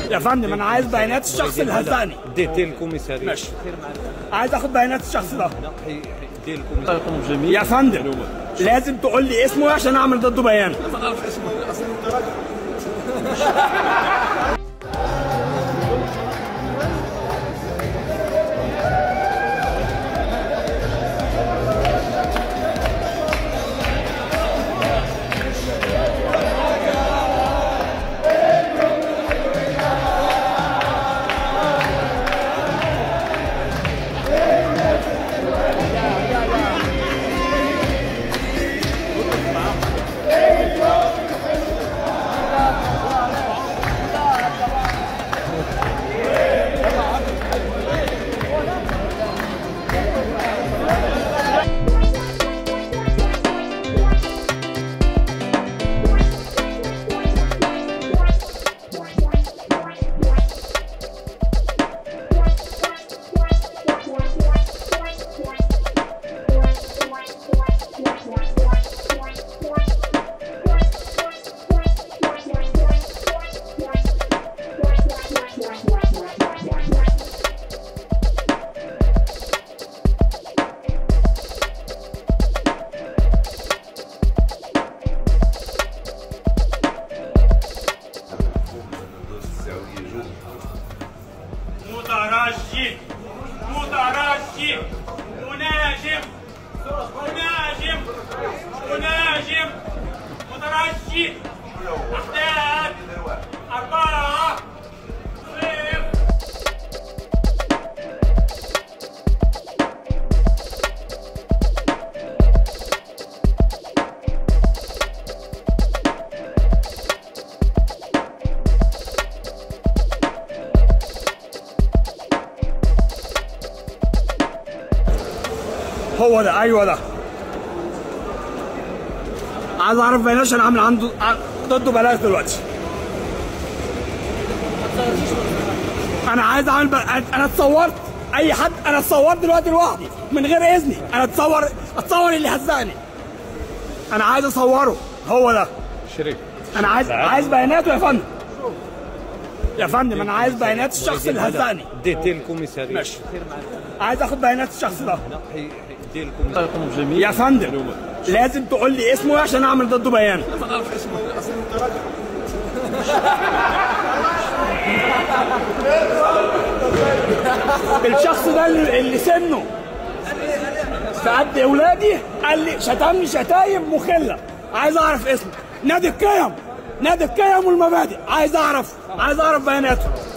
يا فندم انا عايز بيانات الشخص اللي هزقني ديتي الكوميسارية ماشي عايز اخد بيانات الشخص ده دي الكوميسارية جميل يا فندم لازم تقول لي اسمه عشان اعمل ضده بيان مترجي مترجي مناجم مناجم مناجم مترجي أحداث أربعة صفر هو ده ايوه ده عايز اعرف بيانات عشان اعمل عنده ع- ضده بلاغ دلوقتي انا عايز اعمل بل... انا اتصورت اي حد انا اتصورت دلوقتي لوحدي من غير اذني انا اتصور اتصور اللي هزقني انا عايز اصوره هو ده شريك انا عايز عايز بياناته يا فندم يا فندم انا عايز بيانات الشخص اللي هزقني ديتي الكوميسارية ماشي عايز اخد بيانات الشخص ده دي الكوميسارية جميل يا فندم لازم تقول لي اسمه عشان اعمل ضده بيان الشخص ده اللي, اللي سنه في قد اولادي قال لي شتمني شتايم مخله عايز اعرف اسمه نادي القيم نادي القيم والمبادئ عايز اعرف عايز اعرف بياناته